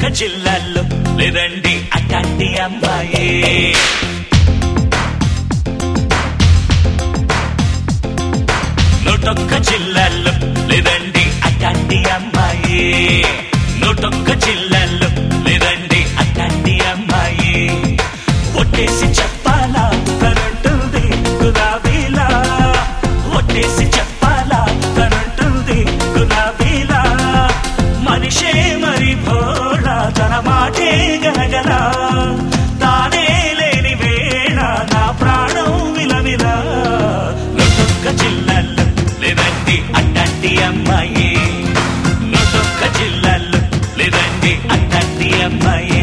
జిల్లాల్లో లేదండి అట్లాంటి అమ్మాయి నూటొక్క జిల్లాల్లో లేదండి అట్లాంటి అమ్మాయి నూటొక్క జిల్లాల్లో లేదండి అట్లాంటి అమ్మాయి ఒట్టేసి చెప్పాలా తనంటుంది గులాబీలా ఒట్టేసి చెప్పాలా తనంటుంది గులాబీలా మనిషే మరి భోళా తన మాటే గనగల తానే లేని వేళ నా ప్రాణం విలవిలా నొట్టొక్క జిల్లాల్లో లేదండి అట్లాంటి అమ్మాయి నొట్టొక్క జిల్లాల్లో లేదండి అట్లాంటి అమ్మాయి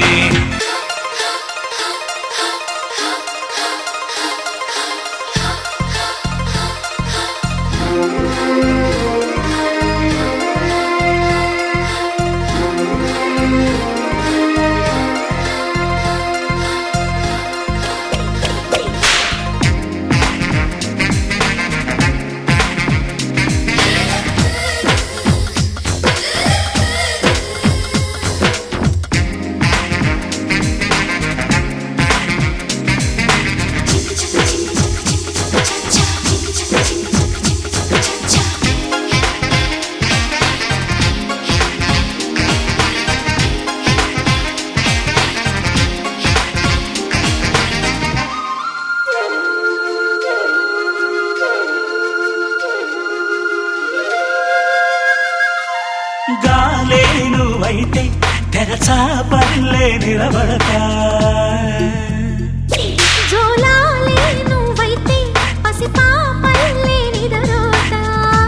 గాలే నువ్వైతే తెరచా పల్లె నిలబడతా జోలాలే నువ్వైతే పసిపాపల్లే నిదరోతా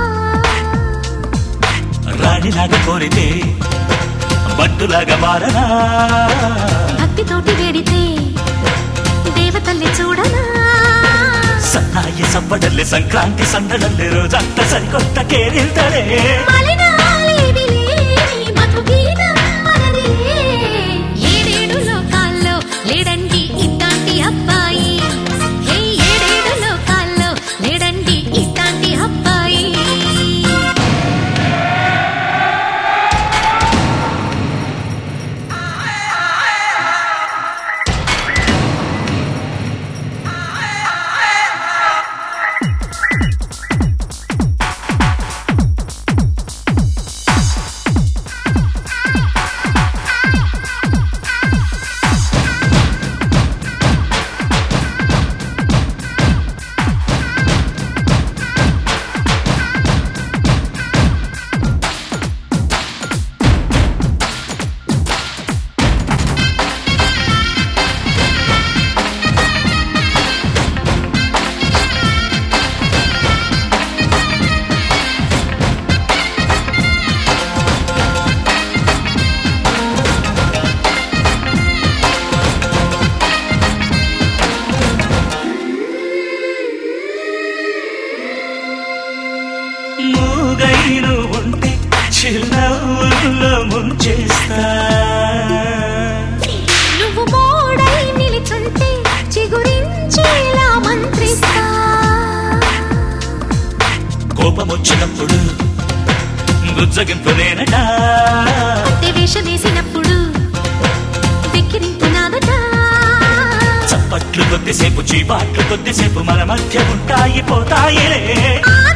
రాణిలాగా కోరితే బట్టులాగా మారనా భక్తితోటి వేడితే దేవతల్లి చూడనా సన్నాయి సవ్వడల్లే సంక్రాంతి సందడల్లే రోజంత సరికొత్త కేరింతలే మలినాలేవి లేని మధుగీతం మనదే. ఏడేడు లోకాల్లో లేడండి ఇట్లాంటి అబ్బాయి హే ఏడేడు లోకాల్లో లేడండి ఇట్లాంటి అబ్బాయి మూగైను ఉంటే చిరునవ్వుల్లో ముంచేస్తా నువ్వు మోడై నిలిచుంటే చిగురించేలా మంత్రిస్తా కోపం వచ్చినప్పుడు బుజ్జగింపు నేనట కొత్త వేషం వేసినప్పుడు వెక్కిరింపు నాదట చప్పట్లు కొద్దిసేపు చీపాట్లు కొద్దిసేపు మన మధ్య ఉంటాయి పోతాయిలే ఆ